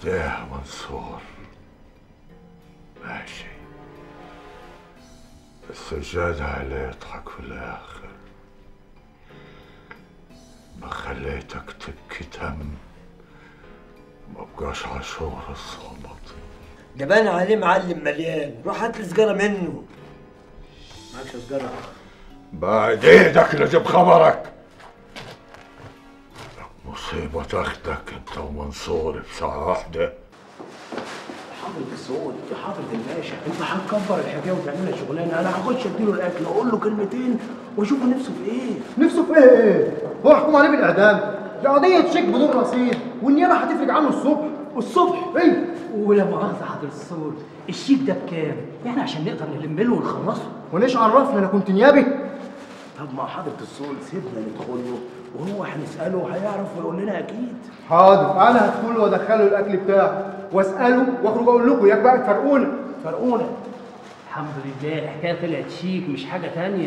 كده يا منصور ماشي السجادة عليه يضحك في الآخر ما خليتك تبكي دم ما بقاش عاشور الصمت ده بان عليه معلم مليان روح هات لي سجاره منه معكش سجاره بعد ايدك لجيب خبرك مصيبة تاخدك انت ومنصور بساعة واحدة حضرة السود يا حضرة الباشا انت هتكبر الحكايه وتعملها شغلانه انا هخش اديله الاكل واقول له كلمتين واشوفه نفسه في ايه نفسه في ايه ايه؟ هو يحكم عليه بالاعدام دي قضيه شيك بدون رصيد والنيابه هتفرج عنه الصبح الصبح ايه ولا مؤاخذه حضرة السود الشيك ده بكام؟ يعني عشان نقدر نلم له ونخلصه وليش عرفنا انا كنت نيابي طب ما حضرة السود سيبنا ندخل له وهو هنساله هيعرف ويقول لنا اكيد حاضر انا هدخل وادخله الاكل بتاعه واساله واخرج اقول لكم ياك بقى تفرقونا فرقونا الحمد لله الحكايه طلعت شيك مش حاجه تانية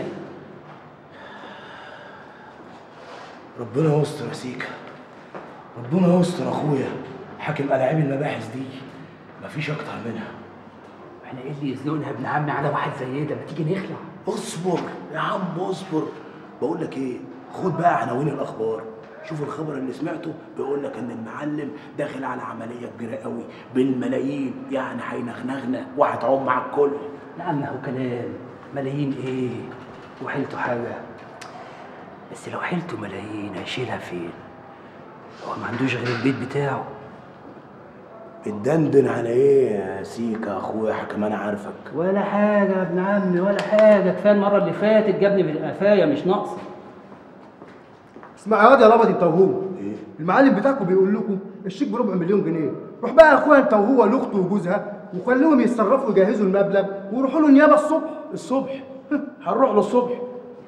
ربنا يستر يا سيكا ربنا يستر اخويا حاكم العاب المباحث دي مفيش اكتر منها احنا ايه اللي يزنقنا يا ابن عمي على واحد زي ده ما تيجي نخلع اصبر يا عم اصبر بقول لك ايه خد بقى عناوين الاخبار شوف الخبر اللي سمعته بيقول لك ان المعلم داخل على عمليه كبيره قوي بالملايين يعني هينغنغنا وهتعوم مع الكل يا عم هو كلام ملايين ايه وحيلته حاجه بس لو حيلته ملايين هيشيلها فين هو ما عندوش غير البيت بتاعه بتدندن على ايه يا سيكا اخويا حكم انا عارفك ولا حاجه يا ابن عمي ولا حاجه كفايه المره اللي فاتت جابني بالقفايه مش ناقصه اسمع يا واد يا لبط انت وهو ايه المعلم بتاعكم بيقول لكم الشيك بربع مليون جنيه روح بقى يا اخويا انت وهو لاخته وجوزها وخليهم يتصرفوا يجهزوا المبلغ ويروحوا له النيابه الصبح الصبح هنروح له الصبح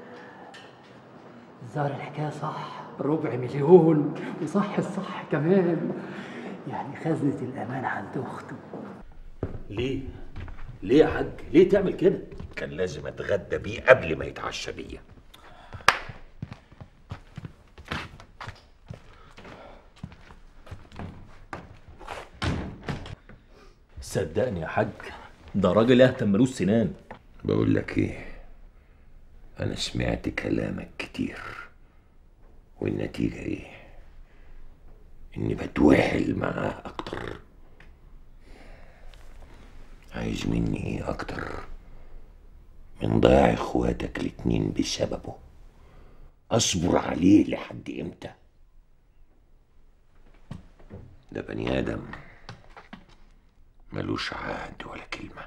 الظاهر الحكايه صح ربع مليون وصح الصح كمان يعني خزنه الامان عند اخته ليه؟ ليه يا حاج؟ ليه تعمل كده؟ كان لازم اتغدى بيه قبل ما يتعشى بيا صدقني يا حاج ده راجل اهتم ملوش سنان بقول لك ايه انا سمعت كلامك كتير والنتيجة ايه اني بتوحل معاه اكتر عايز مني ايه اكتر من ضياع اخواتك الاتنين بسببه اصبر عليه لحد امتى ده بني ادم ملوش عهد ولا كلمة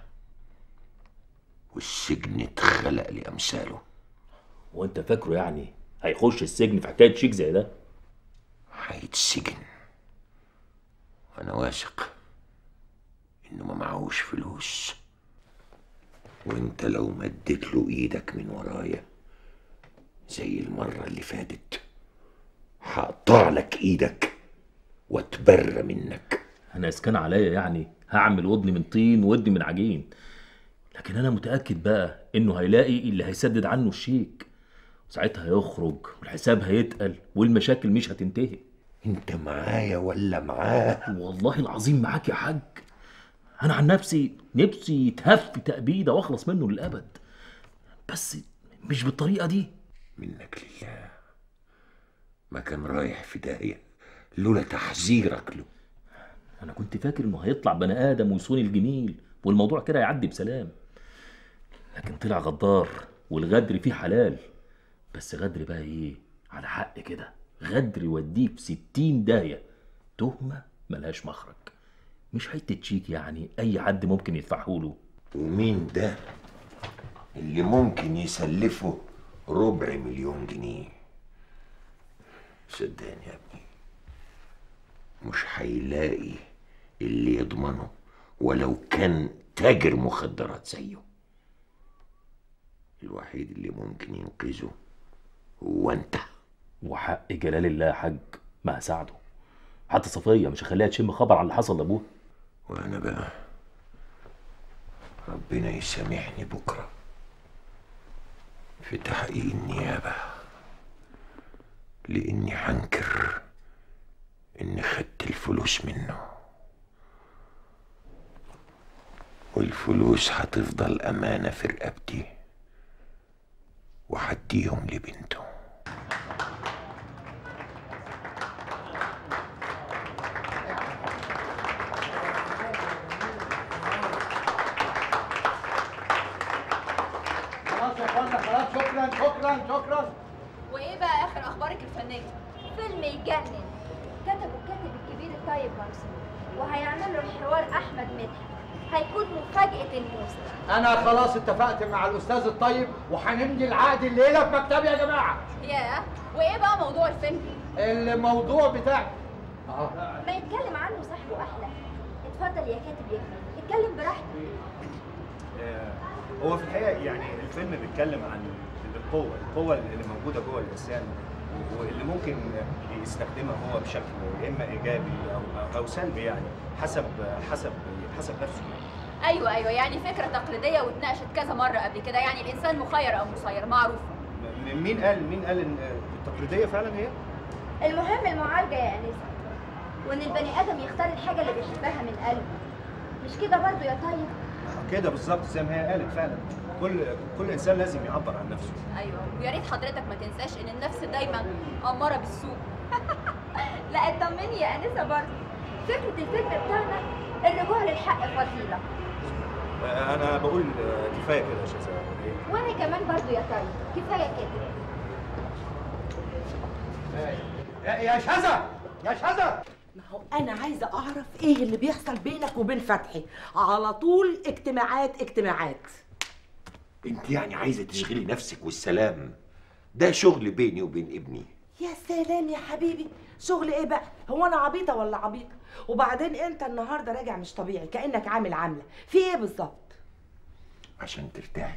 والسجن اتخلق لأمثاله وانت فاكره يعني هيخش السجن في حكايه شيك زي ده؟ هيتسجن وأنا واثق إنه ما معهوش فلوس وانت لو مديت له ايدك من ورايا زي المرة اللي فاتت هقطع لك ايدك واتبرى منك انا اسكان عليا يعني هعمل ودني من طين ودني من عجين لكن انا متاكد بقى انه هيلاقي اللي هيسدد عنه الشيك ساعتها هيخرج والحساب هيتقل والمشاكل مش هتنتهي انت معايا ولا معاه والله العظيم معاك يا حاج انا عن نفسي نفسي يتهف تأبيدة واخلص منه للابد بس مش بالطريقه دي منك لله ما كان رايح في داهية لولا تحذيرك له انا كنت فاكر انه هيطلع بني ادم ويصون الجميل والموضوع كده يعدي بسلام لكن طلع غدار والغدر فيه حلال بس غدر بقى ايه على حق كده غدر يوديه في ستين داية تهمة ملهاش مخرج مش حتة شيك يعني أي حد ممكن يدفعهوله ومين ده اللي ممكن يسلفه ربع مليون جنيه صدقني يا ابني مش هيلاقي اللي يضمنه ولو كان تاجر مخدرات زيه الوحيد اللي ممكن ينقذه هو انت وحق جلال الله يا حاج ما هساعده حتى صفية مش هخليها تشم خبر عن اللي حصل لأبوها وانا بقى ربنا يسامحني بكره في تحقيق النيابه لاني هنكر اني خدت الفلوس منه والفلوس هتفضل أمانة في رقبتي وهديهم لبنته خلاص يا اخوانا خلاص شكرا شكرا شكرا وايه بقى اخر اخبارك الفنيه فيلم يجنن كتبه الكاتب الكبير الطيب منصور وهيعمل له الحوار احمد مدحت هيكون مفاجاه الموسم انا خلاص اتفقت مع الاستاذ الطيب وهنمضي العقد الليله في مكتبي يا جماعه ياه وايه بقى موضوع الفيلم الموضوع بتاعي اه ما يتكلم عنه صاحبه احلى اتفضل يا كاتب يا كبير اتكلم براحتك آه، هو في الحقيقه يعني الفيلم بيتكلم عن القوه القوه اللي موجوده جوه الانسان واللي ممكن يستخدمها هو بشكل يا اما ايجابي او او سلبي يعني حسب حسب حسب نفسه ايوه ايوه يعني فكره تقليديه واتناقشت كذا مره قبل كده يعني الانسان مخير او مسير معروفه م- مين قال مين قال ان التقليديه فعلا هي؟ المهم المعالجه يا انسه وان البني ادم يختار الحاجه اللي بيحبها من قلبه مش كده برضو يا طيب كده بالظبط زي ما هي قالت فعلا كل كل انسان لازم يعبر عن نفسه ايوه ويا ريت حضرتك ما تنساش ان النفس دايما اماره بالسوء لا اطمني يا انسه برضو فكره الفيلم بتاعنا الرجوع للحق فضيله آه، انا بقول آه، كفايه كده يا شيخ وانا كمان برضو يا طيب كفايه كده يا يا شذا يا شذا ما هو انا عايزه اعرف ايه اللي بيحصل بينك وبين فتحي على طول اجتماعات اجتماعات انت يعني عايزة تشغلي نفسك والسلام ده شغل بيني وبين ابني يا سلام يا حبيبي شغل ايه بقى هو انا عبيطه ولا عبيط وبعدين انت النهارده راجع مش طبيعي كانك عامل عامله في ايه بالظبط عشان ترتاحي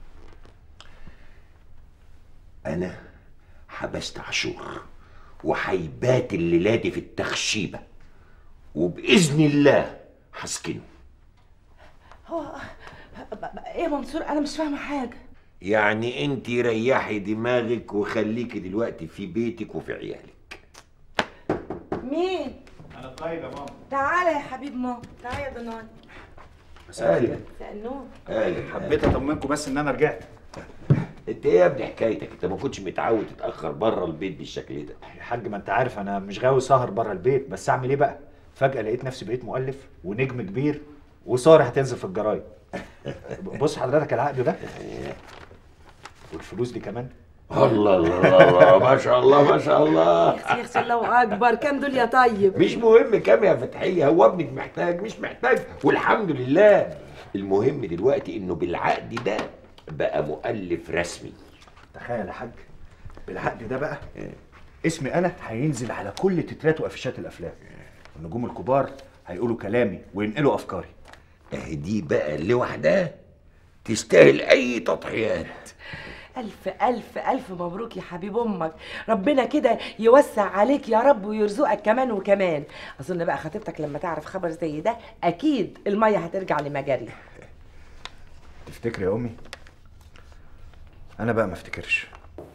انا حبست عاشور وهيبات الليله دي في التخشيبه وباذن الله هسكنه هو ب- ب- ايه يا منصور انا مش فاهمه حاجه يعني انت ريحي دماغك وخليكي دلوقتي في بيتك وفي عيالك مين انا طيب يا ماما تعالى يا حبيب ماما تعالى يا ضنان اهلا مساء النور اهلا حبيت اطمنكم بس ان انا رجعت انت ايه يا ابني حكايتك انت ما كنتش متعود تتاخر بره البيت بالشكل ده يا حاج ما انت عارف انا مش غاوي سهر بره البيت بس اعمل ايه بقى فجاه لقيت نفسي بقيت مؤلف ونجم كبير وصور هتنزل في الجرايد بص حضرتك العقد ده والفلوس دي كمان الله الله الله ما شاء الله ما شاء الله يا اخي الله اكبر كام دول يا طيب مش مهم كام يا فتحية هو ابنك محتاج مش محتاج والحمد لله المهم دلوقتي انه بالعقد ده بقى مؤلف رسمي تخيل يا حاج بالعقد ده بقى اسمي انا هينزل على كل تترات وافيشات الافلام النجوم الكبار هيقولوا كلامي وينقلوا افكاري اهي دي بقى لوحدها تستاهل اي تضحيات ألف ألف ألف مبروك يا حبيب أمك ربنا كده يوسع عليك يا رب ويرزقك كمان وكمان أظن بقى خطيبتك لما تعرف خبر زي ده أكيد المية هترجع لمجاريها تفتكري يا امي انا بقى ما افتكرش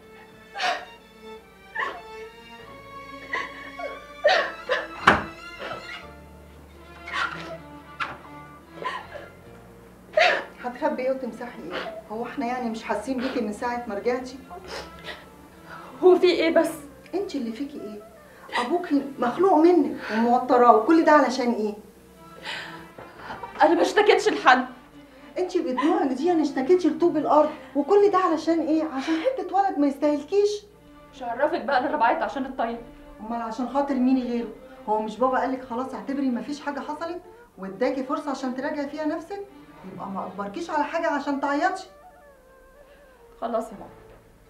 هتخبي ايه وتمسحي ايه؟ هو احنا يعني مش حاسين بيكي من ساعة ما رجعتي؟ هو في ايه بس انت اللي فيكي ايه؟ ابوكي مخلوق منك وموتراه وكل ده علشان ايه؟ انا ما اشتكيتش لحد انت بدموعك دي انا اشتكيتي لطوب الارض وكل ده علشان ايه؟ عشان حتة ولد ما يستاهلكيش مش هعرفك بقى انا اللي بعيط عشان الطيب امال عشان خاطر مين غيره؟ هو مش بابا قالك خلاص اعتبري مفيش حاجة حصلت واداكي فرصة عشان تراجعي فيها نفسك؟ يبقى ما اجبركيش على حاجة عشان تعيطي خلاص يا ماما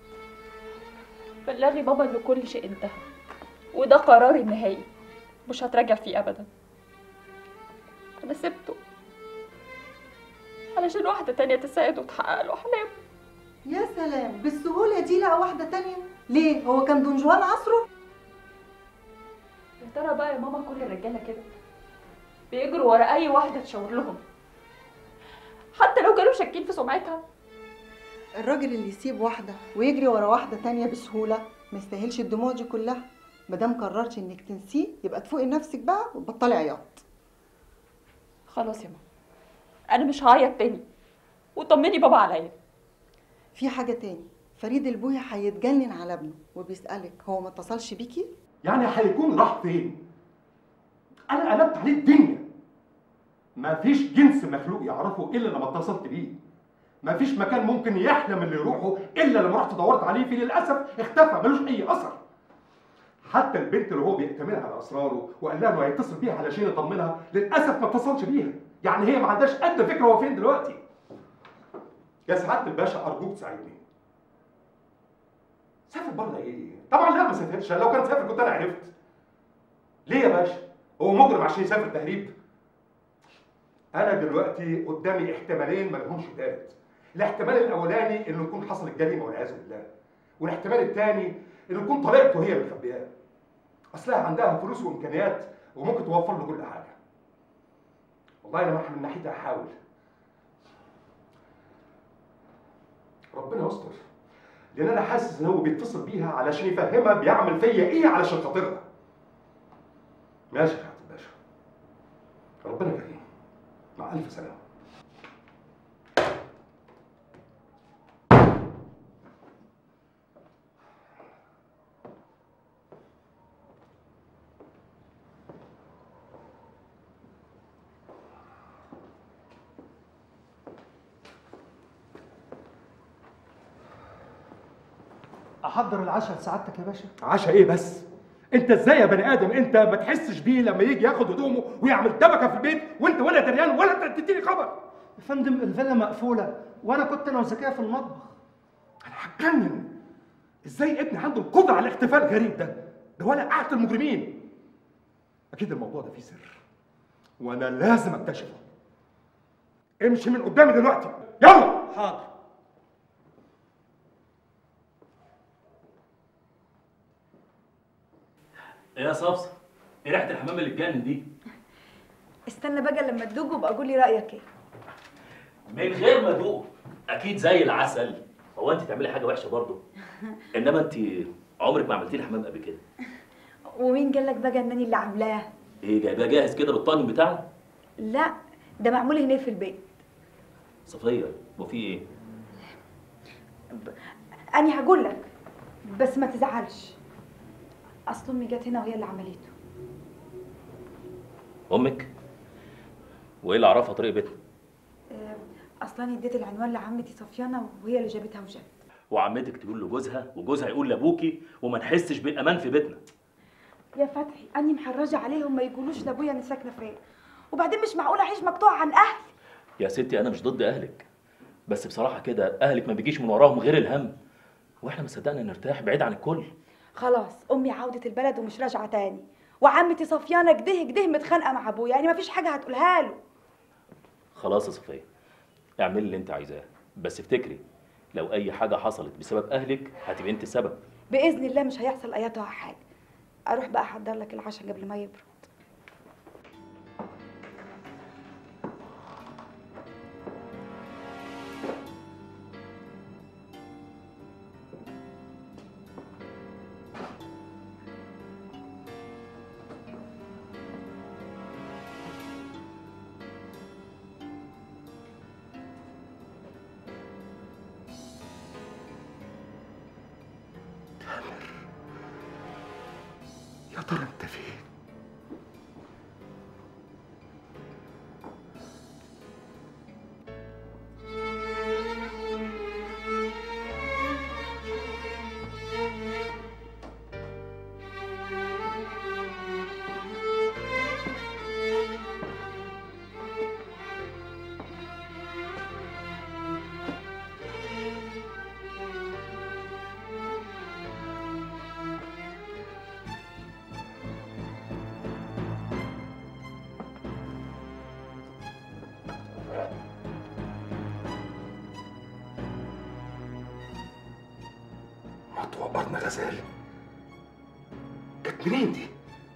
بلغي بابا ان كل شيء انتهى وده قراري النهائي مش هتراجع فيه ابدا انا سبته علشان واحدة تانية تساعده وتحقق له احلامه يا سلام بالسهولة دي لقى واحدة تانية ليه؟ هو كان دون جوان عصره؟ يا ترى بقى يا ماما كل الرجالة كده بيجروا ورا اي واحدة تشاور لهم حتى لو كانوا شاكين في سمعتها الراجل اللي يسيب واحدة ويجري ورا واحدة تانية بسهولة ما يستاهلش الدموع دي كلها مادام قررتي انك تنسيه يبقى تفوقي نفسك بقى وتبطلي عياط خلاص يا ماما انا مش هعيط تاني وطمني بابا عليا في حاجه تاني فريد البوي هيتجنن على ابنه وبيسالك هو ما اتصلش بيكي يعني هيكون راح فين؟ انا قلبت عليه الدنيا مفيش جنس مخلوق يعرفه الا لما اتصلت بيه مفيش مكان ممكن يحلم اللي يروحه الا لما رحت دورت عليه فيه للاسف اختفى ملوش اي اثر حتى البنت اللي هو بيأتمنها على اسراره وقال لها انه هيتصل بيها علشان يطمنها للاسف ما اتصلش بيها يعني هي ما عندهاش قد فكره هو فين دلوقتي يا سعاده الباشا ارجوك تساعدني سافر بره ايه طبعا لا ما سافرش لو كان سافر كنت انا عرفت ليه يا باشا هو مجرم عشان يسافر تهريب انا دلوقتي قدامي احتمالين ما لهمش تالت الاحتمال الاولاني انه يكون حصل الجريمه والعياذ بالله والاحتمال الثاني انه يكون طليقته هي اللي مخبياه اصلها عندها فلوس وامكانيات وممكن توفر له كل حاجه والله انا من ناحيتي هحاول ربنا يستر لان انا حاسس ان هو بيتصل بيها علشان يفهمها بيعمل فيا ايه علشان خاطرها ماشي يا حاتم باشا ربنا كريم مع الف سلامه احضر العشاء لسعادتك يا باشا عشا ايه بس انت ازاي يا بني ادم انت ما تحسش بيه لما يجي ياخد هدومه ويعمل دبكه في البيت وانت ولا دريان ولا تديني خبر يا فندم الفيلا مقفوله وانا كنت انا وزكيه في المطبخ هتجنن ازاي ابني عنده القدره على الاختفاء الغريب ده ده ولا قاعد المجرمين اكيد الموضوع ده فيه سر وانا لازم اكتشفه امشي من قدامي دلوقتي يلا حاضر ايه يا صفصف ايه ريحه الحمام اللي اتجنن دي استنى بقى لما تدوق وابقى قول لي رايك ايه من غير ما ادوق اكيد زي العسل هو انت تعملي حاجه وحشه برضه انما انت عمرك ما عملتي لي حمام قبل كده ومين قال لك بقى انني اللي عاملاه ايه جايباه جاهز كده بالطاجن بتاعه لا ده معمول هنا في البيت صفيه وفي ايه انا هقول لك بس ما تزعلش اصل امي جت هنا وهي اللي عملته امك وايه اللي عرفها طريق بيتنا آه، اصلا اديت العنوان لعمتي صفيانه وهي اللي جابتها وجت وعمتك تقول لجوزها وجوزها يقول لابوكي وما نحسش بالامان في بيتنا يا فتحي اني محرجه عليهم ما يقولوش لابويا انا ساكنه فين وبعدين مش معقول اعيش مقطوعه عن اهلي يا ستي انا مش ضد اهلك بس بصراحه كده اهلك ما بيجيش من وراهم غير الهم واحنا ما صدقنا نرتاح بعيد عن الكل خلاص امي عودت البلد ومش راجعه تاني وعمتي صفيانه كده كده متخانقه مع ابويا يعني ما فيش حاجه هتقولها له خلاص يا صفيه اعملي اللي انت عايزاه بس افتكري لو اي حاجه حصلت بسبب اهلك هتبقي انت السبب باذن الله مش هيحصل اياتها حاجه اروح بقى احضر لك العشاء قبل ما يبرد يا ترى انت فين مطوى قرن غزال كانت منين دي؟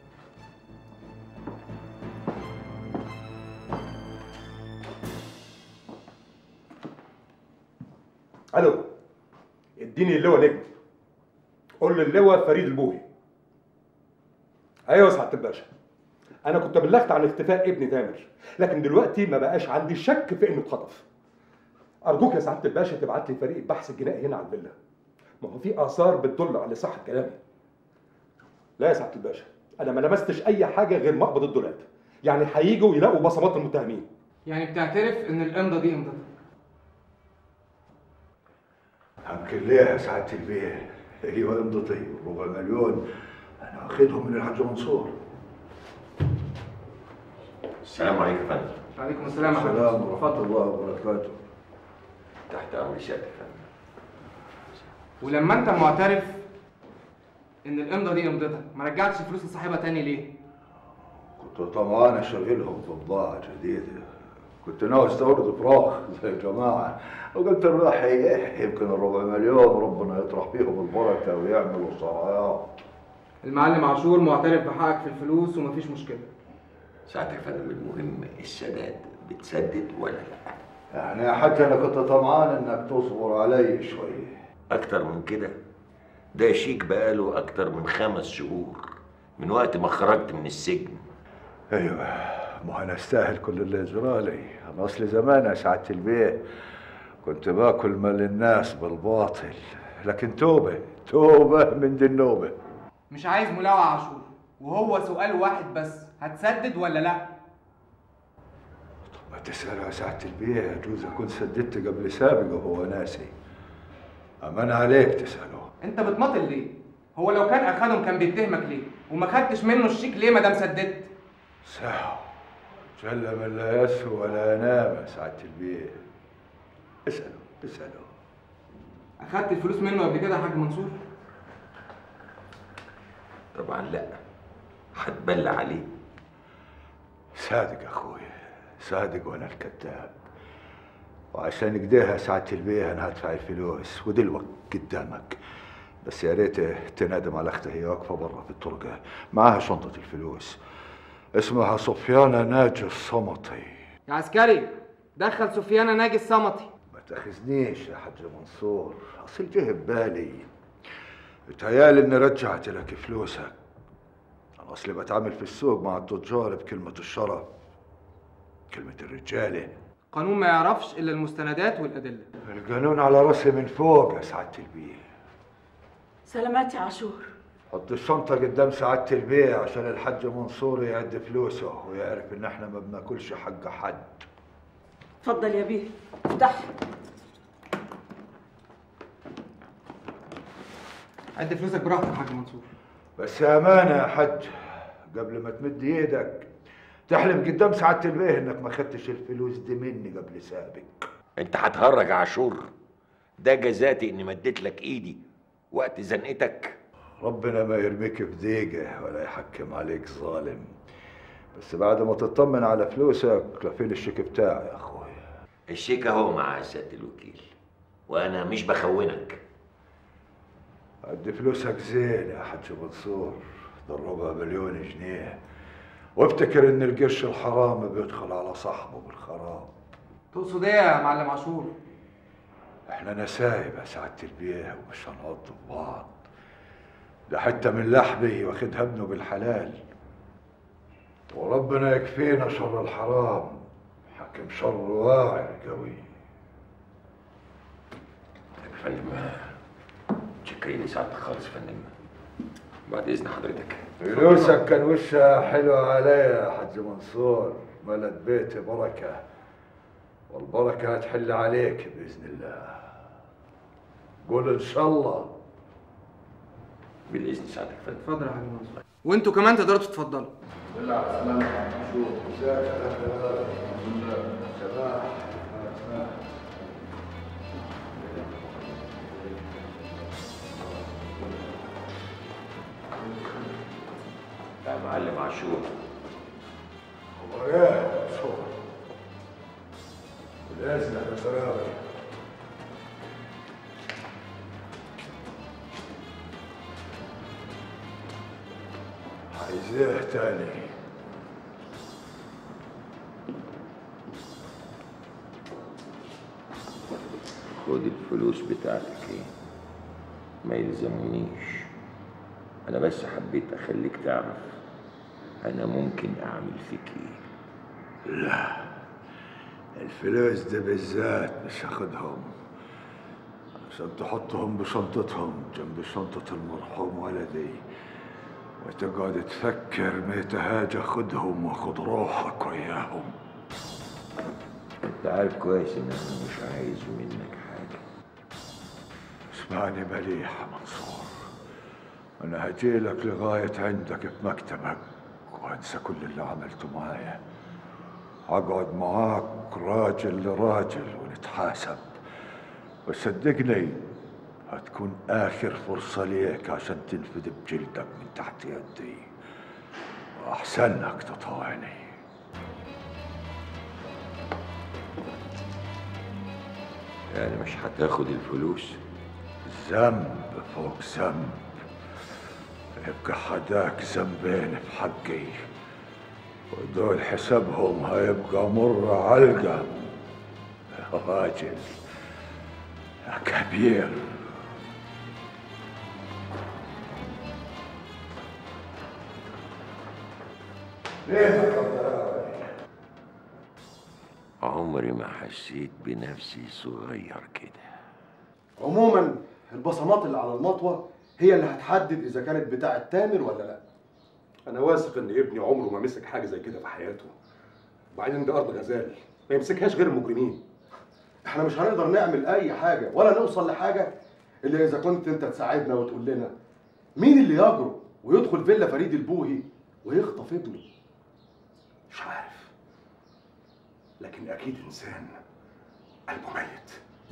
الو اديني اللواء نجم قول للواء فريد البوهي ايوه يا سعاده الباشا انا كنت بلغت عن اختفاء ابني تامر لكن دلوقتي ما بقاش عندي شك في انه اتخطف ارجوك يا سعاده الباشا تبعت لي فريق البحث الجنائي هنا على الفيلا ما هو في اثار بتدل على صحه كلامي لا يا سعاده الباشا انا ما لمستش اي حاجه غير مقبض الدولاب يعني هيجوا يلاقوا بصمات المتهمين يعني بتعترف ان الامضه دي امضتك يمكن ليه يا سعاده البيه ايوه امضتي ربع مليون انا واخدهم من الحاج منصور السلام عليكم يا فندم وعليكم السلام ورحمه السلام الله ورحمه الله وبركاته تحت امر سيادة يا فندم ولما انت معترف ان الامضه دي امضتك ما رجعتش فلوس لصاحبها تاني ليه كنت طمعان اشغلهم في بضاعه جديده كنت ناوي استورد فراخ زي الجماعه وقلت الراح ايه يمكن الربع مليون ربنا يطرح فيهم البركه ويعملوا صراعات المعلم عاشور معترف بحقك في الفلوس ومفيش مشكله ساعتها يا فندم المهم السداد بتسدد ولا لا يعني حتى انا كنت طمعان انك تصبر علي شويه اكتر من كده ده شيك بقاله اكتر من خمس شهور من وقت ما خرجت من السجن ايوه ما انا استاهل كل اللي جرالي انا اصلي زمان يا سعاده البيه كنت باكل مال الناس بالباطل لكن توبه توبه من دي النوبه مش عايز ملاوع عاشور وهو سؤال واحد بس هتسدد ولا لا ما تسأل يا سعادة البيه يجوز أكون سددت قبل سابق وهو ناسي أمان عليك تسأله انت بتماطل ليه هو لو كان اخدهم كان بيتهمك ليه وما خدتش منه الشيك ليه ما دام سددت سهو جل من لا يسهو ولا ينام يا سعادة البيه اسأله اسأله اخدت الفلوس منه قبل كده يا حاج منصور طبعا لا هتبلى عليه صادق يا أخويا صادق وأنا الكذاب وعشان كده يا سعادة البيه أنا هدفع الفلوس ودلوقتي قدامك بس يا ريت تنادم على أختها هي واقفة برا في الطرقة معاها شنطة الفلوس اسمها صفيانة ناجي الصمطي يا عسكري دخل سفيانة ناجي الصمتي ما تاخذنيش يا حاج منصور اصل جه ببالي بتهيالي اني رجعت لك فلوسك انا اصلي بتعامل في السوق مع التجار بكلمة الشرف كلمة الرجالة قانون ما يعرفش الا المستندات والادله القانون على راسي من فوق يا سعادة البيه سلامات يا عاشور حط الشنطة قدام سعادة البيه عشان الحاج منصور يعد فلوسه ويعرف ان احنا ما بناكلش حق حد اتفضل يا بيه افتح عد فلوسك براحتك يا حاج منصور بس امانه يا حج قبل ما تمد ايدك تحلم قدام سعاده البيه انك ما خدتش الفلوس دي مني قبل سابق انت هتهرج يا عاشور ده جزاتي اني مديت لك ايدي وقت زنقتك ربنا ما يرميك في ضيقه ولا يحكم عليك ظالم بس بعد ما تطمن على فلوسك لفين الشيك بتاعي يا اخوي الشيك اهو مع سياده الوكيل وانا مش بخونك قد فلوسك زين يا حاج منصور ده الربع مليون جنيه وافتكر ان القرش الحرام بيدخل على صاحبه بالخراب تقصد ايه يا معلم عاشور احنا نسايب يا سعادة البيه ومش هنقض في بعض ده حتة من لحمي واخدها ابنه بالحلال وربنا يكفينا شر الحرام حكم شر واعي قوي يا فندم شكرين ساعتك خالص يا فندم بعد اذن حضرتك فلوسك كان وشها حلو عليا يا حاج منصور ملت بيتي بركة والبركة هتحل عليك بإذن الله قول إن شاء الله بالاذن ساعتك يا فندم اتفضل يا حاج منصور وانتوا كمان تقدروا تتفضلوا يا معلم عاشور وياه شوف بالإذن يا سلامة عايزاه تاني خد الفلوس بتاعتك ايه ما يلزمونيش انا بس حبيت اخليك تعرف انا ممكن اعمل فيك ايه لا الفلوس دي بالذات مش هاخدهم عشان تحطهم بشنطتهم جنب شنطة المرحوم ولدي وتقعد تفكر متى هاجي اخدهم واخد روحك وياهم انت عارف كويس ان انا مش عايز منك حاجه اسمعني مليح يا منصور انا هجيلك لغاية عندك في مكتبك وانسى كل اللي عملته معايا هقعد معاك راجل لراجل ونتحاسب وصدقني هتكون آخر فرصة ليك عشان تنفذ بجلدك من تحت يدي وأحسنك تطوعني يعني مش هتاخد الفلوس ذنب فوق ذنب يبقى حداك ذنبين في حقي ودول حسابهم هيبقى مر علقة يا راجل يا كبير عمري ما حسيت بنفسي صغير كده عموما البصمات اللي على المطوه هي اللي هتحدد اذا كانت بتاعه تامر ولا لا انا واثق ان ابني عمره ما مسك حاجه زي كده في حياته وبعدين دي ارض غزال ما يمسكهاش غير المجرمين احنا مش هنقدر نعمل اي حاجه ولا نوصل لحاجه الا اذا كنت انت تساعدنا وتقول لنا مين اللي يجرؤ ويدخل فيلا فريد البوهي ويخطف ابني مش عارف لكن اكيد انسان قلبه ميت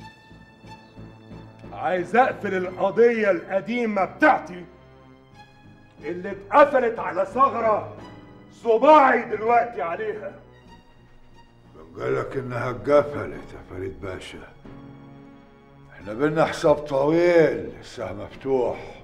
عايز اقفل القضية القديمة بتاعتي اللي اتقفلت على ثغرة صباعي دلوقتي عليها قالك انها اتقفلت يا فريد باشا احنا بينا حساب طويل لسه مفتوح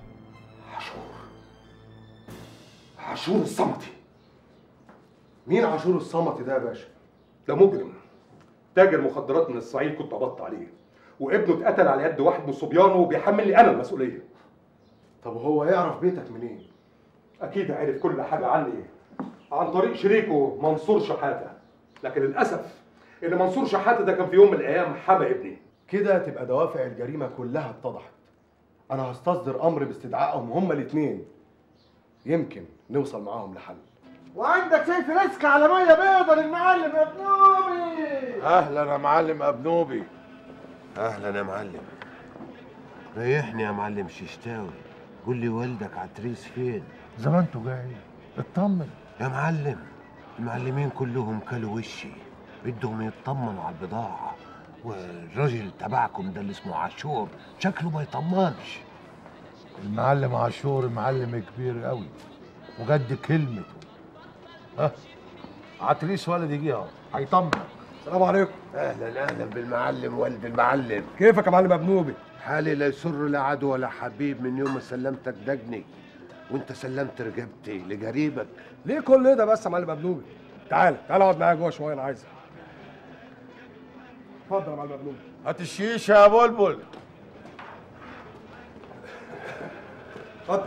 عاشور الصمتي مين عاشور الصمتي ده يا باشا ده مجرم تاجر مخدرات من الصعيد كنت قبضت عليه وابنه اتقتل على يد واحد من صبيانه وبيحملني انا المسؤوليه طب هو يعرف بيتك منين اكيد عرف كل حاجه عني عن طريق شريكه منصور شحاته لكن للاسف ان منصور شحاته ده كان في يوم من الايام حمى ابني كده تبقى دوافع الجريمه كلها اتضحت انا هستصدر امر باستدعائهم هما الاثنين يمكن نوصل معاهم لحل وعندك سيف رزق على ميه بيضة للمعلم يا بنوبي اهلا يا معلم ابنوبي اهلا يا معلم ريحني يا معلم ششتاوي قول لي والدك عتريس فين زمانته جاي اطمن يا معلم المعلمين كلهم كلوا وشي بدهم يطمنوا على البضاعة والراجل تبعكم ده اللي اسمه عاشور شكله ما يطمنش المعلم عاشور معلم كبير قوي وجد كلمته ها عتريس ولد يجي اهو هيطمن السلام عليكم اهلا اهلا بالمعلم والد المعلم كيفك يا معلم ابنوبي حالي لا يسر لا عدو ولا حبيب من يوم ما سلمتك دجني وانت سلمت رقبتي لجريبك ليه كل ده بس يا معلم ابنوبي تعال تعال اقعد معايا جوه شويه انا عايزك اتفضل يا معلم ابنوبي هات الشيشه يا بلبل اتفضل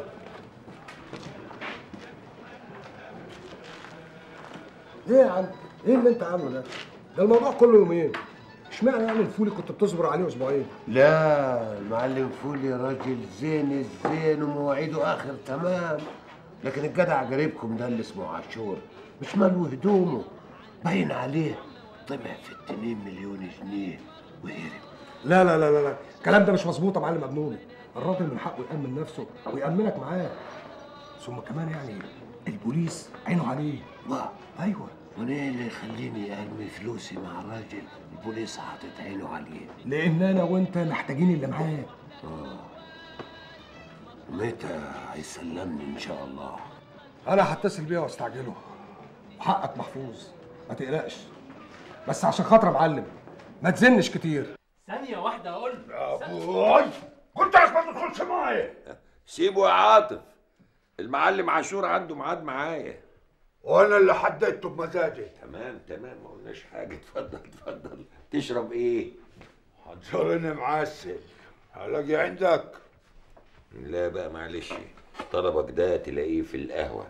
ايه يا عم ايه اللي انت عامله ده ده الموضوع كله يومين اشمعنى يعني الفولي كنت بتصبر عليه اسبوعين لا المعلم فولي راجل زين الزين ومواعيده اخر تمام لكن الجدع قريبكم ده اللي اسمه عاشور مش ماله هدومه باين عليه طمع في 2 مليون جنيه وهرب لا لا لا لا لا الكلام ده مش مظبوط يا معلم ابنوبي الراجل من حقه يأمن نفسه ويأمنك معاه ثم كمان يعني البوليس عينه عليه لا ايوه وانا ايه اللي يخليني ارمي فلوسي مع راجل البوليس حاطط عينه عليه لان انا وانت محتاجين اللي معاه اه متى هيسلمني ان شاء الله انا هتصل بيه واستعجله وحقك محفوظ ما تقلقش بس عشان خاطر يا معلم ما تزنش كتير ثانية واحدة أقول ابوي قلت لك ما تدخلش معايا سيبه يا عاطف المعلم عاشور عنده ميعاد معايا وانا اللي حددته بمزاجي تمام تمام ما قلناش حاجه اتفضل اتفضل تشرب ايه حضرني معسل هلاقي عندك لا بقى معلش طلبك ده تلاقيه في القهوه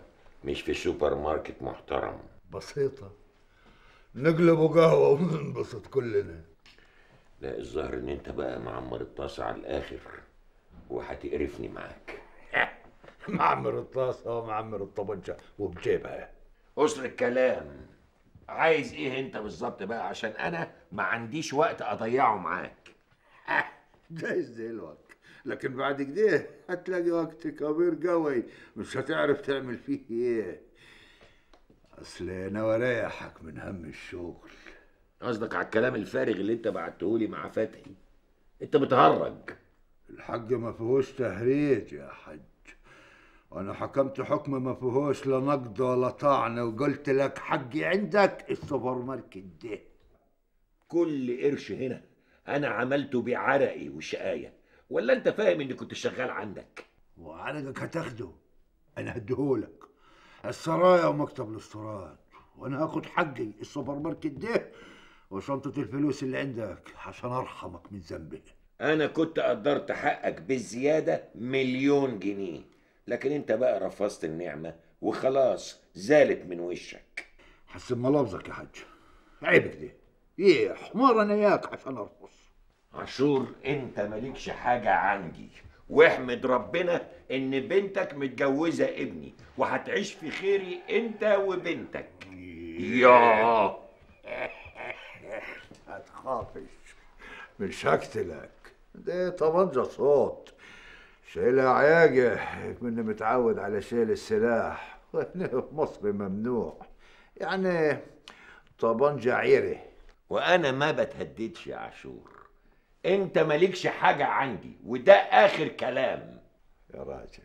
مش في سوبر ماركت محترم بسيطة نقلبوا قهوة وننبسط كلنا لا الظاهر ان انت بقى معمر الطاسة على الاخر وهتقرفني معاك معمر الطاسة ومعمر الطبنجة وبجيبها قصر الكلام عايز ايه انت بالظبط بقى عشان انا ما عنديش وقت اضيعه معاك جايز دلوقتي لكن بعد كده هتلاقي وقت كبير قوي مش هتعرف تعمل فيه ايه اصل انا ورايحك من هم الشغل قصدك على الكلام الفارغ اللي انت بعتهولي مع فتحي انت بتهرج الحق ما فيهوش تهريج يا حج وانا حكمت حكم ما فيهوش لا نقد ولا طعن وقلت لك حقي عندك السوبر ماركت ده كل قرش هنا انا عملته بعرقي وشقايه ولا انت فاهم اني كنت شغال عندك وعرقك هتاخده انا هديهولك السرايا ومكتب الاستيراد وانا هاخد حقي السوبر ماركت ده وشنطة الفلوس اللي عندك عشان ارحمك من ذنبي انا كنت قدرت حقك بالزياده مليون جنيه لكن انت بقى رفضت النعمه وخلاص زالت من وشك حسب ملابسك يا حاج عيب كده ايه حمار انا اياك عشان ارقص عاشور انت مالكش حاجه عندي واحمد ربنا ان بنتك متجوزه ابني وهتعيش في خيري انت وبنتك يا ما تخافش مش هقتلك ده طبنجة صوت شيلها عياقة مني متعود على شيل السلاح وهنا في مصر ممنوع يعني طبنجة عيرة وانا ما بتهددش يا عاشور انت مالكش حاجه عندي وده اخر كلام يا راجل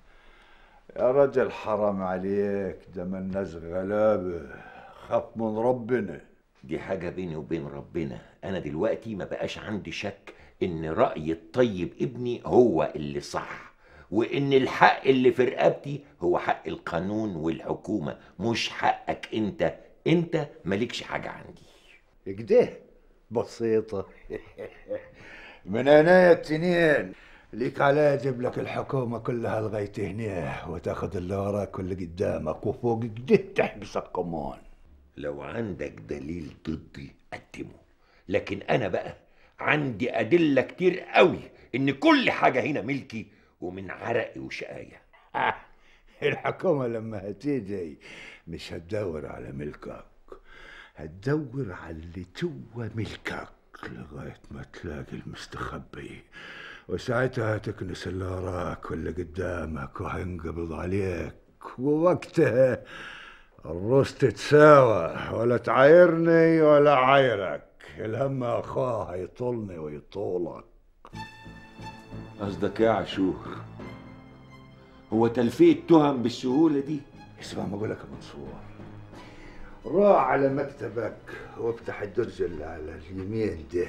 يا راجل حرام عليك ده من الناس غلابة خاف من ربنا دي حاجه بيني وبين ربنا انا دلوقتي ما بقاش عندي شك ان راي الطيب ابني هو اللي صح وان الحق اللي في رقبتي هو حق القانون والحكومه مش حقك انت انت مالكش حاجه عندي كده بسيطة من عناية التنين ليك على اجيب لك الحكومة كلها لغاية هنا وتاخد اللي وراك واللي قدامك وفوق كده تحبسك كمان لو عندك دليل ضدي قدمه لكن انا بقى عندي ادله كتير قوي ان كل حاجه هنا ملكي ومن عرقي وشقايه آه، الحكومة لما هتيجي مش هتدور على ملكك هتدور على اللي جوا ملكك لغاية ما تلاقي المستخبي وساعتها هتكنس اللي وراك واللي قدامك وهينقبض عليك ووقتها الروس تتساوى ولا تعايرني ولا عايرك الهم اخاه هيطولني ويطولك قصدك ايه يا عاشور هو تلفيق تهم بالسهوله دي اسمع ما اقولك يا منصور روح على مكتبك وافتح الدرج اللي على اليمين ده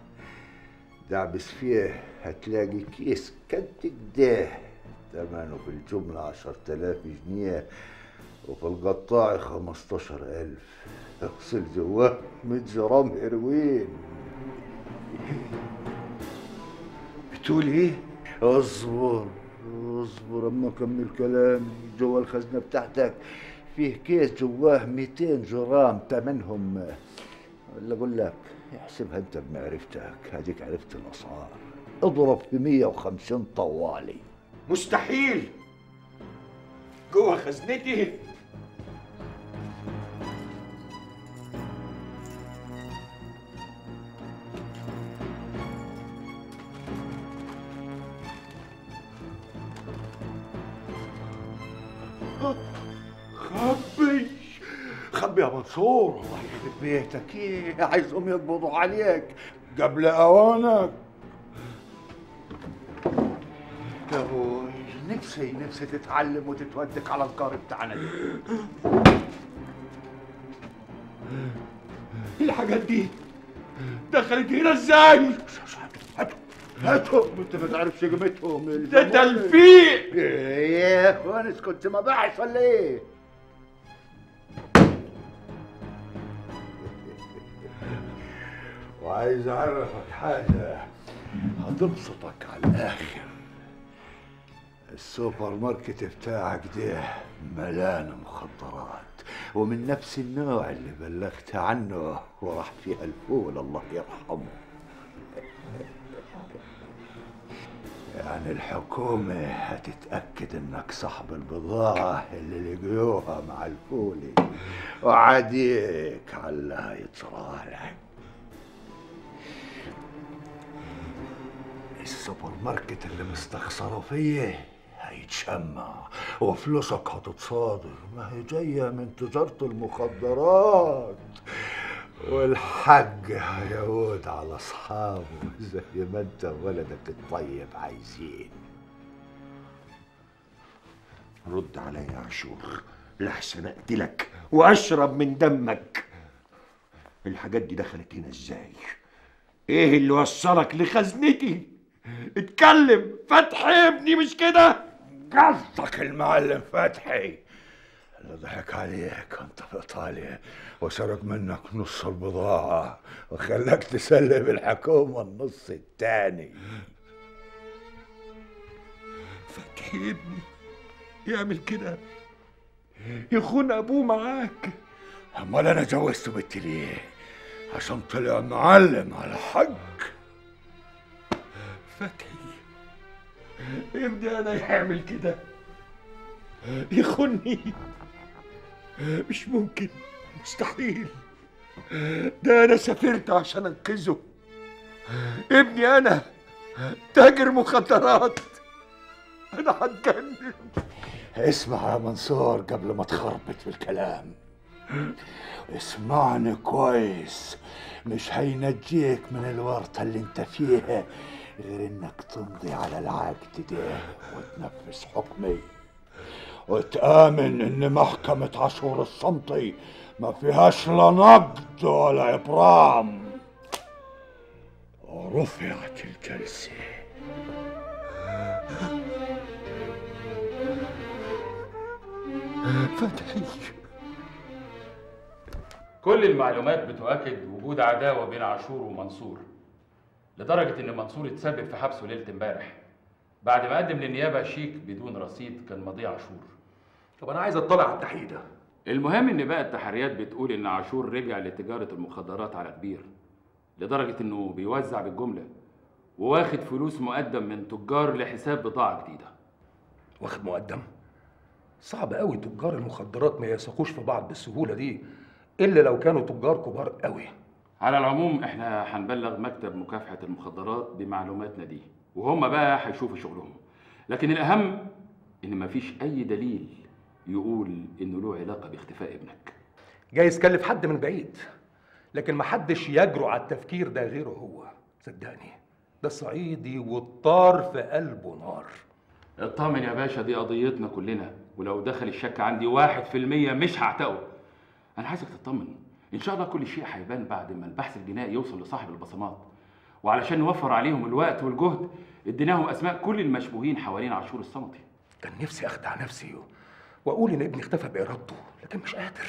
دعبس فيه هتلاقي كيس قد كده ثمنه في الجملة عشرة آلاف جنيه وفي القطاع خمستاشر ألف اغسل جواه مية جرام هيروين بتقول ايه؟ اصبر اصبر اما اكمل كلامي جوا الخزنة بتاعتك فيه كيس جواه 200 جرام تمنهم ولا اقول لك احسبها انت بمعرفتك هديك عرفت الاسعار اضرب في 150 طوالي مستحيل جوه خزنتي خبي خبي يا منصور الله يخرب بيتك ايه عايزهم يقبضوا عليك قبل اوانك يا ابوي نفسي نفسي تتعلم وتتودك على القار بتاعنا ده الحاجات دي دخلت هنا ازاي؟ هاتهم انت ما تعرفش قيمتهم ده تلفيق ايه وانس كنت ما باعش ولا ايه؟ وعايز اعرفك حاجه هتبسطك على الاخر السوبر ماركت بتاعك ده ملان مخدرات ومن نفس النوع اللي بلغت عنه وراح فيها الفول الله يرحمه يعني الحكومة هتتأكد انك صاحب البضاعة اللي لقيوها مع الفولي وعديك على يطرالك السوبر ماركت اللي مستخسروا فيه هيتشمع وفلوسك هتتصادر ما هي جاية من تجارة المخدرات والحج هيعود على أصحابه زي ما أنت ولدك الطيب عايزين رد عليا يا عاشور لحسن اقتلك واشرب من دمك الحاجات دي دخلت هنا ازاي ايه اللي وصلك لخزنتي اتكلم فتحي ابني مش كده قصدك المعلم فتحي اللي ضحك عليك وانت في ايطاليا وسرق منك نص البضاعة وخلاك تسلم الحكومة النص التاني فتحي ابني يعمل كده يخون ابوه معاك امال انا جوزته بنتي ليه عشان طلع معلم على حق فتحي ابني انا يعمل كده يخوني مش ممكن مستحيل ده انا سافرت عشان انقذه ابني انا تاجر مخدرات انا هتجنن اسمع يا منصور قبل ما تخربط في الكلام اسمعني كويس مش هينجيك من الورطة اللي انت فيها غير انك تمضي على العقد ده وتنفذ حكمي وتآمن ان محكمة عاشور الصمتي ما فيهاش لا نقد ولا ابرام ورفعت الجلسه فتحي كل المعلومات بتؤكد وجود عداوة بين عاشور ومنصور لدرجة إن منصور اتسبب في حبسه ليلة امبارح بعد ما قدم للنيابة شيك بدون رصيد كان ماضيه عاشور طب انا عايز اطلع على التحقيق ده المهم إن بقى التحريات بتقول إن عاشور رجع لتجارة المخدرات على كبير لدرجة إنه بيوزع بالجملة وواخد فلوس مقدم من تجار لحساب بضاعة جديدة واخد مقدم صعب قوي تجار المخدرات ما يثقوش في بعض بالسهوله دي الا لو كانوا تجار كبار قوي على العموم احنا هنبلغ مكتب مكافحة المخدرات بمعلوماتنا دي وهم بقى هيشوفوا شغلهم لكن الأهم إن مفيش أي دليل يقول إنه له علاقة باختفاء ابنك جايز كلف حد من بعيد لكن محدش يجرؤ على التفكير ده غيره هو صدقني ده صعيدي والطار في قلبه نار اطمن يا باشا دي قضيتنا كلنا ولو دخل الشك عندي واحد في المية مش هعتقه أنا عايزك تطمن إن شاء الله كل شيء هيبان بعد ما البحث الجنائي يوصل لصاحب البصمات وعلشان نوفر عليهم الوقت والجهد اديناهم أسماء كل المشبوهين حوالين عاشور الصمتي كان نفسي اخدع نفسي واقول ان ابني اختفى بارادته لكن مش قادر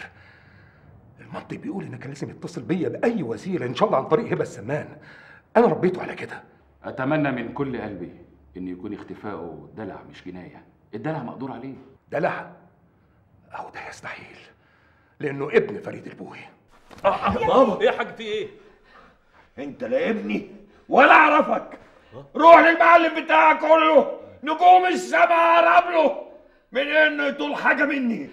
المنطق بيقول ان كان لازم يتصل بيا باي وسيله ان شاء الله عن طريق هبه السمان انا ربيته على كده أتمنى من كل قلبي إن يكون اختفائه دلع مش جناية الدلع مقدور عليه دلع اهو ده يستحيل لانه ابن فريد البوي بابا ايه يا حاج في ايه؟ انت لا ابني ولا اعرفك روح للمعلم بتاعك قول له نجوم السما قرب له من انه يطول حاجه مني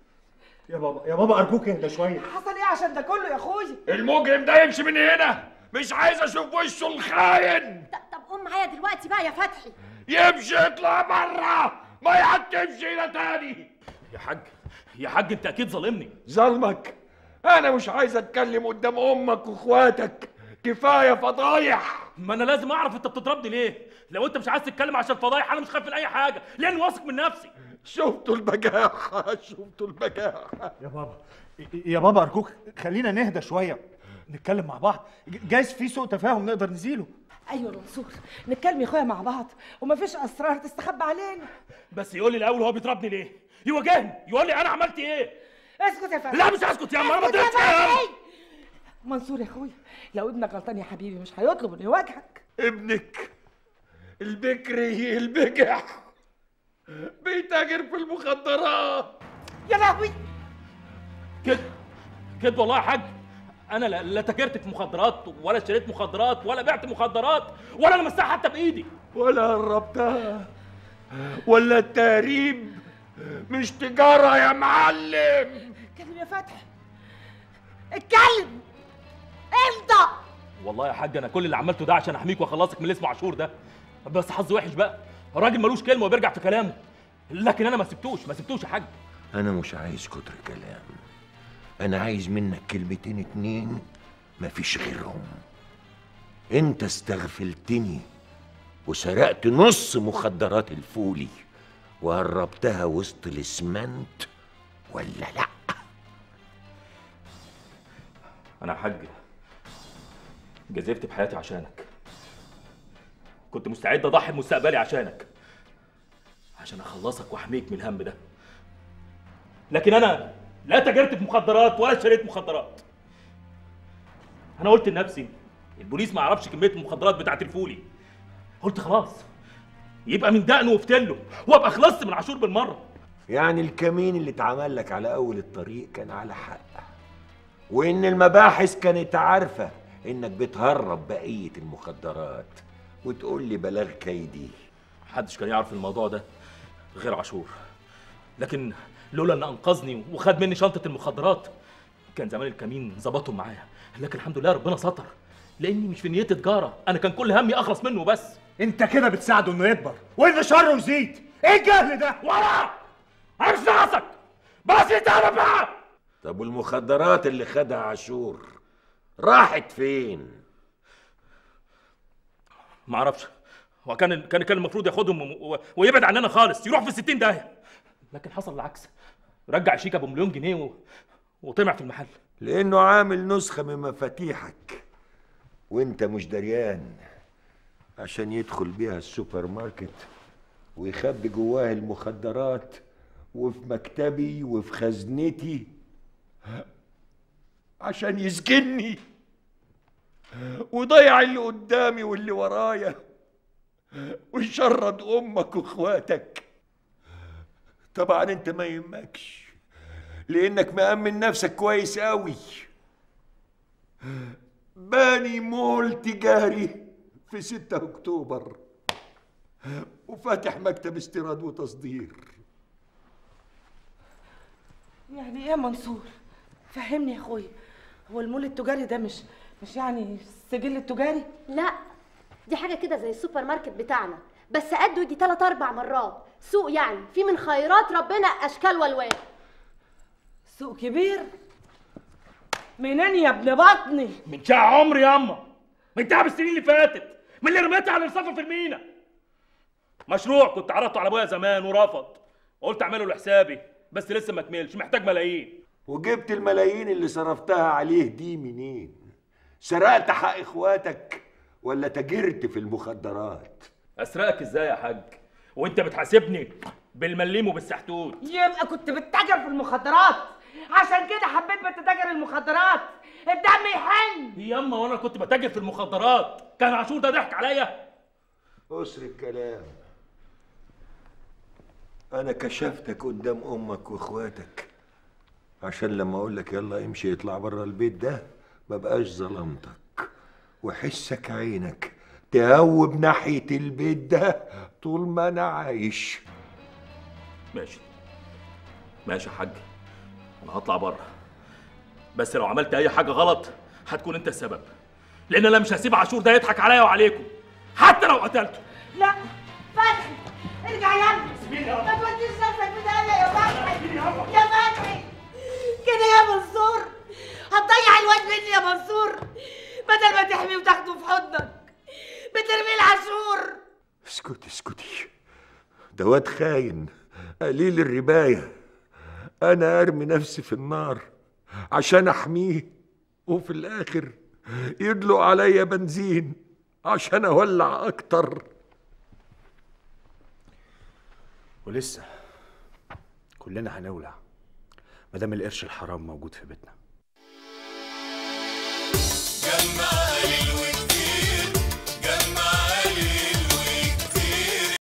يا بابا يا بابا ارجوك اهدى شويه حصل ايه عشان ده كله يا اخويا المجرم ده يمشي من هنا مش عايز اشوف وشه الخاين طب قوم معايا دلوقتي بقى يا فتحي يمشي يطلع بره ما يعتمش هنا تاني يا حاج يا حاج انت اكيد ظالمني ظلمك انا مش عايز اتكلم قدام امك واخواتك كفايه فضايح ما انا لازم اعرف انت بتضربني ليه لو انت مش عايز تتكلم عشان فضايح انا مش خايف من اي حاجه لان واثق من نفسي شفتوا البجاحه شفتوا البجاحه يا بابا يا بابا ارجوك خلينا نهدى شويه نتكلم مع بعض ج- جايز في سوء تفاهم نقدر نزيله ايوه يا منصور نتكلم يا اخويا مع بعض ومفيش اسرار تستخبى علينا بس يقول لي الاول هو بيضربني ليه يواجهني يقول لي انا عملت ايه اسكت يا فتحي لا مش هسكت يا عم انا ما اسكت يا ضربتش يا عم فتحي. منصور يا اخويا لو ابنك غلطان يا حبيبي مش هيطلب انه يواجهك ابنك البكري البجح بيتاجر في المخدرات يا لهوي كده كده والله يا حاج انا لا, لا تاجرت في مخدرات ولا اشتريت مخدرات ولا بعت مخدرات ولا لمستها حتى بايدي ولا قربتها ولا التهريب مش تجارة يا معلم اتكلم يا فتحي اتكلم امتى والله يا حاج انا كل اللي عملته ده عشان احميك واخلصك من اللي اسمه عاشور ده بس حظ وحش بقى الراجل ملوش كلمه وبيرجع في كلامه لكن انا ما سبتوش ما سبتوش يا حاج انا مش عايز كتر كلام انا عايز منك كلمتين اتنين مفيش غيرهم انت استغفلتني وسرقت نص مخدرات الفولي وهربتها وسط الاسمنت ولا لا انا يا حاج جازفت بحياتي عشانك كنت مستعد اضحي بمستقبلي عشانك عشان اخلصك واحميك من الهم ده لكن انا لا تاجرت في مخدرات ولا اشتريت مخدرات انا قلت لنفسي البوليس ما يعرفش كميه المخدرات بتاعت الفولي قلت خلاص يبقى من دقنه وفتله وابقى خلصت من عاشور بالمره يعني الكمين اللي اتعمل لك على اول الطريق كان على حق وان المباحث كانت عارفه انك بتهرب بقيه المخدرات وتقول لي بلاغ كيدي محدش كان يعرف الموضوع ده غير عاشور لكن لولا ان انقذني وخد مني شنطه المخدرات كان زمان الكمين ظبطهم معايا لكن الحمد لله ربنا ستر لاني مش في نيتي تجاره انا كان كل همي اخلص منه بس انت كده بتساعده انه يكبر وان شره يزيد ايه الجهل ده ورا عرفت راسك بس يتعرف بقى طب والمخدرات اللي خدها عاشور راحت فين ما اعرفش هو كان كان كان المفروض ياخدهم و- ويبعد عننا خالص يروح في 60 داهيه لكن حصل العكس رجع شيك ابو مليون جنيه و... وطمع في المحل لانه عامل نسخه من مفاتيحك وانت مش دريان عشان يدخل بيها السوبر ماركت ويخبي جواه المخدرات وفي مكتبي وفي خزنتي عشان يسجني ويضيع اللي قدامي واللي ورايا ويشرد امك واخواتك طبعا انت ما يهمكش لانك مأمن نفسك كويس قوي باني مول تجاري في 6 اكتوبر وفاتح مكتب استيراد وتصدير يعني ايه يا منصور فهمني يا اخويا هو المول التجاري ده مش مش يعني السجل التجاري لا دي حاجة كده زي السوبر ماركت بتاعنا بس قده يجي تلات أربع مرات سوق يعني في من خيرات ربنا أشكال والوان سوق كبير منين يا ابن بطني من شاع عمري ياما من تعب السنين اللي فاتت من اللي رميتها على السفر في المينا مشروع كنت عرضته على ابويا زمان ورفض قلت اعمله لحسابي بس لسه ما كملش محتاج ملايين وجبت الملايين اللي صرفتها عليه دي منين سرقت حق اخواتك ولا تاجرت في المخدرات اسرقك ازاي يا حاج وانت بتحاسبني بالمليم وبالسحتوت يبقى كنت بتتاجر في المخدرات عشان كده حبيت بتتاجر المخدرات الدم يحن ياما وانا كنت بتاجر في المخدرات كان عاشور ده ضحك عليا اسر الكلام انا كشفتك قدام امك واخواتك عشان لما اقول لك يلا امشي اطلع بره البيت ده ما بقاش ظلمتك وحسك عينك تهوب ناحيه البيت ده طول ما انا عايش ماشي ماشي يا حاج انا هطلع بره بس لو عملت اي حاجه غلط هتكون انت السبب لان انا مش هسيب عاشور ده يضحك عليا وعليكم حتى لو قتلته لا فتحي ارجع يا ابني ما توديش نفسك في داهيه يا فتحي يا فتحي كده يا منصور هتضيع الواد مني يا منصور بدل ما تحميه وتاخده في حضنك بترميه العاشور اسكتي اسكتي ده واد خاين قليل الرباية أنا أرمي نفسي في النار عشان أحميه وفي الآخر يدلق عليا بنزين عشان أولع أكتر ولسه كلنا هنولع ما دام القرش الحرام موجود في بيتنا جمع